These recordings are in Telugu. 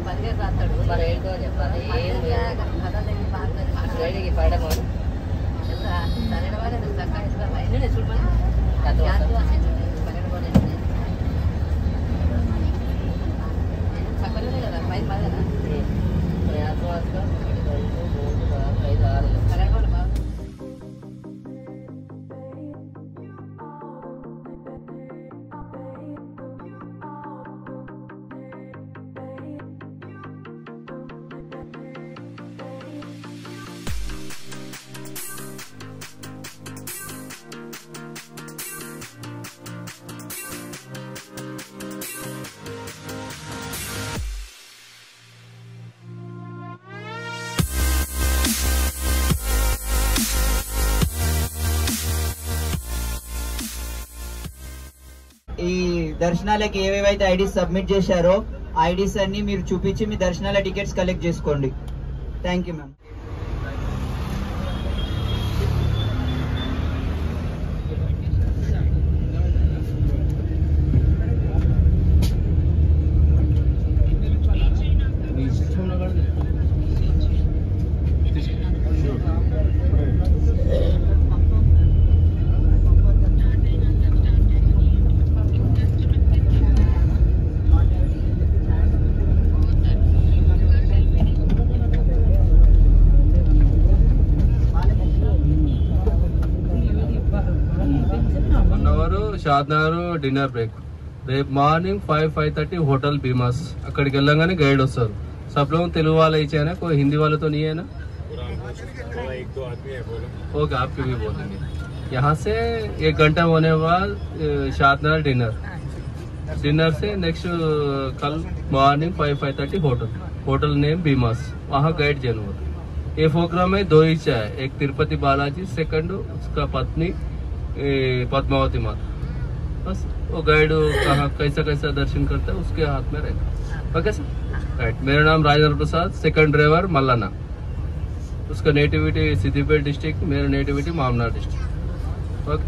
పదివేలు రాస్తాడు మరి ఏంటో చెప్పాలి ఏం లేదు కథ దగ్గర బాగా వేడికి పడము పన్నెండు వాళ్ళు చక్కగా ఇస్తారు ఎన్ని చూడమని ఎంత వస్తుంది? పన్నెండు వాళ్ళు చక్కగా కదా పైన బాగా కదా ప్రయాసం వస్తాం ఒకటి రెండు మూడు నాలుగు ఐదు ఆరు పన్నెండు వాళ్ళు బాగా ఈ దర్శనాలకి ఏవేవైతే ఐడీస్ సబ్మిట్ చేశారో ఐడీస్ అన్ని మీరు చూపించి మీ దర్శనాల టికెట్స్ కలెక్ట్ చేసుకోండి thank you ma'am one hour Shadnagar dinner break రేపు morning five five thirty hotel बीमास అక్కడికి వెళ్ళగానే గైడ్ వస్తారు सब लोग తెలుగు वाले ही चाहिए ना कोई हिंदी वाले तो नहीं है ना ओके आपके भी बोल देंगे यहाँ से एक घंटा होने के बाद शादनगर डिनर डिनर से नेक्स्ट कल morning five five thirty hotel hotel name बीमास वहाँ गाइड जनवर ये प्रोग्राम में दो ही है एक तिरुपति बालाजी सेकंड उसका पत्नी ए, पद्मावती माता बस वो गाइड कहाँ कैसा कैसा दर्शन करता है उसके हाथ में रहेगा ओके सर राइट मेरा नाम राजेंद्र प्रसाद सेकंड ड्राइवर मल्लाना उसका नेटिविटी सिद्दीपेट डिस्ट्रिक्ट मेरा नेटिविटी मामनार डिस्ट्रिक्ट ओके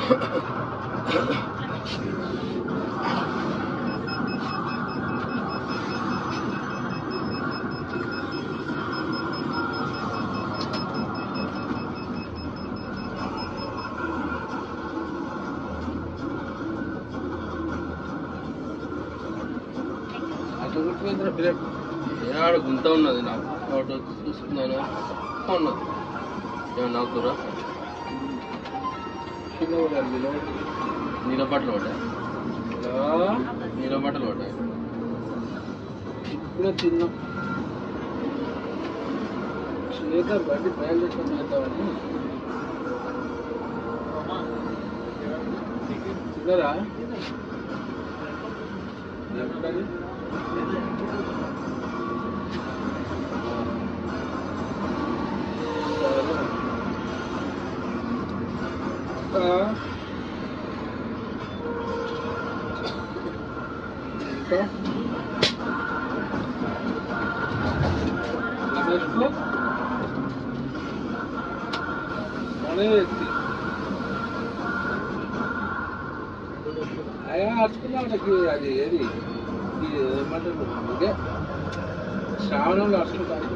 అట్లా గుర్తుపోయిందిరా బ్రేక్ ఏడాడు గుంత ఉన్నది నాకు ఆటో చూసుకున్నాను ఉన్నది ఏమన్నా అవుతురా నీళ్ళ బట్టలు పడ్డాయి నీళ్ళ బట్టలు పడ్డాయి ఇప్పుడే తిన్నాం శ్రీధర్ బండి బయలుదేరి చేద్దామని తిన్నరా ఏముంటది? సరే. ఆ. ఇంకా రమేష్కు మనే వ్యక్తి అయ్యా అర్చుకున్నాం నాకు అది ఏది ఇది ఏమంటారు ఇదే శ్రావణంలో అర్చుకుంటాను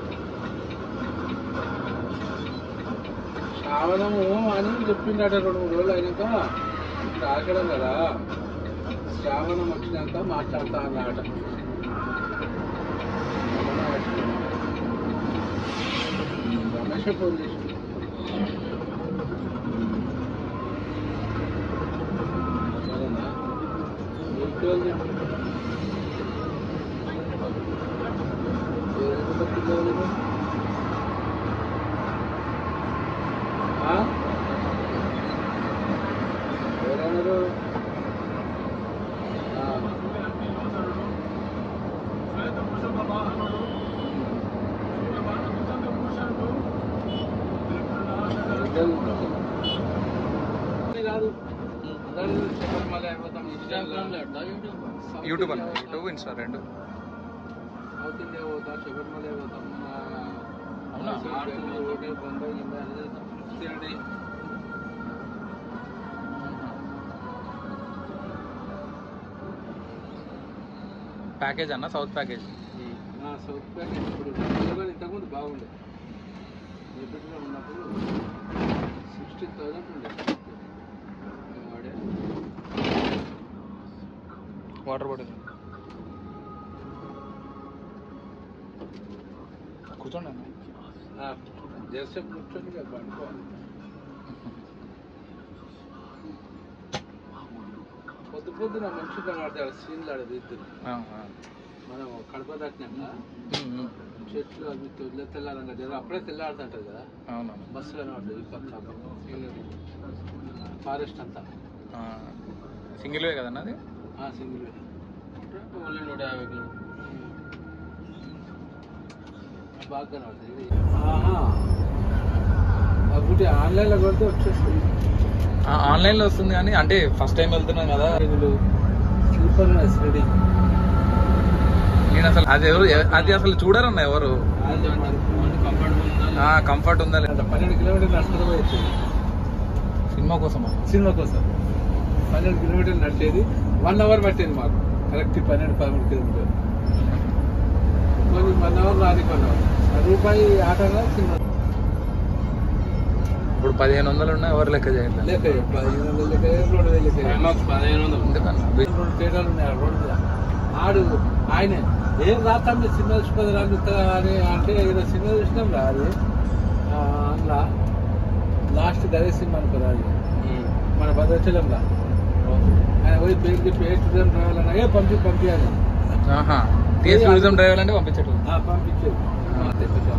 శ్రావణము అని చెప్పిండట రెండు మూడు రోజులు అయినాక ఇప్పుడు ఆగడం కదా శ్రావణం వచ్చినాక మాట్లాడతా అన్నమాట రమేష్ ఫోన్ చేసి సరేనా ఏంటి వాళ్ళు చెప్పు. ఏ రకంగా పిల్లలు? ఆ? ఎవరన్నారు ఆ. యూట్యూబ్ అన్న యూట్యూబ్ ఇన్స్టా రెండు సౌత్ ఇండియా పోతా శబరిమల పోతాం అవునా? ఒకటి బొంబాయి గింబాయి అనేది షిరిడి. ప్యాకేజ్ అన్న సౌత్ ప్యాకేజ్ ఆ, సౌత్ ప్యాకేజ్ ఇప్పుడు తెలంగాణ ఇంతకుముందు బాగుండే ఏపీలో ఉన్నప్పుడు సిక్స్టీన్ థౌసండ్ ఉండే మేము వాడే వాటర్ బాటిల్ కూర్చోండి అన్న జస్ట్ కూర్చొని ఇక పండుకోవాలి పొద్దు పొద్దున మనిషి కనబడతాడు సీన్లు ఆడది ఇద్దరు ఆ, ఆ. మనం కడప దాటినాక ఉమ్, ఉమ్. చెట్లు అవి తెల్ల తెల్లారంగా జర అప్పుడే తెల్లాడుతుంటది కదా అవునవును బస్సు కనబడుతుంది ఈ పక్క ఫారెస్ట్ అంతా ఆ, సింగిల్ వే కదన్న అది ఆ సింగిల్ వే ఓన్లీ నూట యాభై కిలోమీటర్లు బాగా కనబడుతుంది ఒకటి ఆన్లైన్లో కొడితే వచ్చేస్తుంది ఆ, ఆన్లైన్లో వస్తుంది కానీ అంటే ఫస్ట్ టైం వెళ్తున్నాం కదా స్లీపర్ రెడీ నేను అసలు అది ఎవరు అది అసలు చూడరన్న ఎవరు కంఫర్టబుల్ ఉందా ఆ కంఫర్ట్ ఉందా లేదా? పన్నెండు కిలోమీటర్లు నడుచుకుంటూ పోయేది సినిమా కోసమా సినిమా కోసం పన్నెండు కిలోమీటర్లు నడిచేది వన్ అవర్ పట్టేది మాకు కరెక్ట్ పన్నెండు పదమూడు కిలోమీటర్లు కొన్ని వన్ అవర్ రాని వన్ అవర్ రూపాయి ఆటోలో సినిమా ఇప్పుడు పదిహేను వందలు ఉన్నా ఎవరు లెక్క చేయట్లేదు లెక్క చెప్పు. ఐదు వందలు లెక్క చెప్పు, రెండు వేలు లెక్క చెప్పు. ఐమాక్స్ పదిహేను వందలు ఎందుకన్నా రెండు తేడాలు ఉన్నాయి ఆ రోడ్డు మీద ఆడు ఆయన ఏం రాస్తాం మీరు సినిమా చూసుకోదు రాదు అని అంటే ఏదో సినిమా చూసినాం రా అది ఆ, అందులో లాస్ట్ గదే సినిమా అనుకోరా అది మన భద్రాచలంలో ఆయన పోయి పేరు చెప్పి ఏ స్టూడెంట్ రావాలన్నా ఏ పంపి పంపించాలి ఆహా టీఎస్ టూరిజం డ్రైవర్ అంటే పంపించట్లేదు పంపించేది ఆ, తెప్పించాం.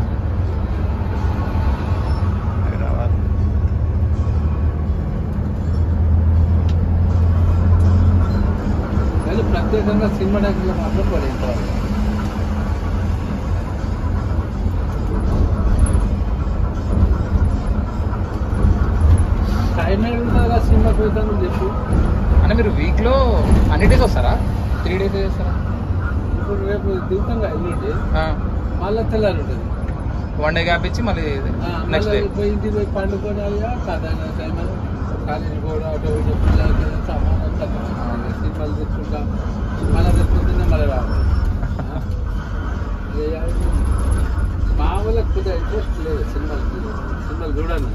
కానీ ప్రత్యేకంగా సినిమా డాక్టర్లో మాత్రం పడేది టైం ఏడు ఉంటుంది కదా సినిమా పోతాను చెప్పు అంటే మీరు వీక్ లో అన్ని డేస్ వస్తారా త్రీ డేస్ చేస్తారా ఇప్పుడు రేపు దిగుతాం కదా ఎల్లుండి ఆ, మళ్ళా తెల్లారి ఉంటుంది వన్ డే గ్యాప్ ఇచ్చి మళ్ళీ నెక్స్ట్ డే పోయి ఇంటికి పోయి పండుకొని అయ్యా సాధారణ టైం కాలేజీ కూడా ఆటో ఇటో పిల్లలకి సమానం సమానం సినిమాలు తెచ్చుకుంటా మళ్ళీ తెచ్చుకుంటే మళ్ళీ రావాలి ఆ? చేయాలి. మా వాళ్ళకి కొద్దిగా ఇంట్రెస్ట్ లేదు సినిమాలు సినిమాలు చూడాలి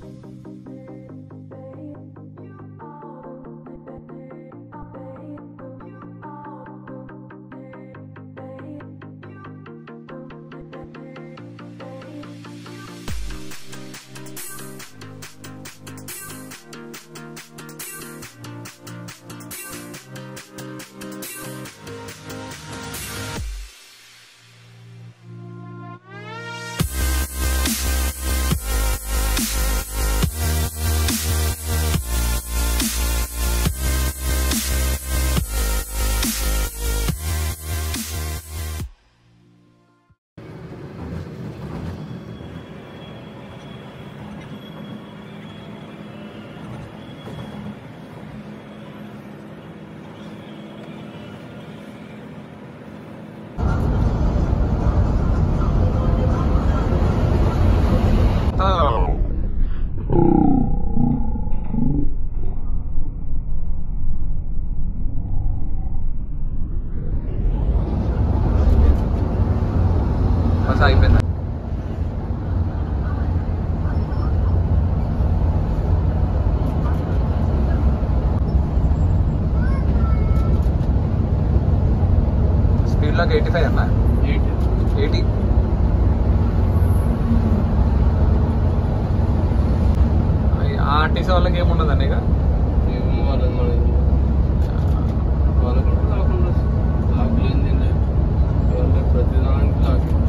బస్ అయిపోయిందా స్పీడ్ లాక్ ఎయిటీ ఫైవ్ అన్నా ఎయిటీ ఆర్టీసీ వాళ్ళకి ఏముండదండి ఇక ఏమో వాళ్ళది మనకి వాళ్ళకు కూడా లాక్ ఉండొచ్చు లాక్ లేనిది ఎవరికి ప్రతి దానికి లాక్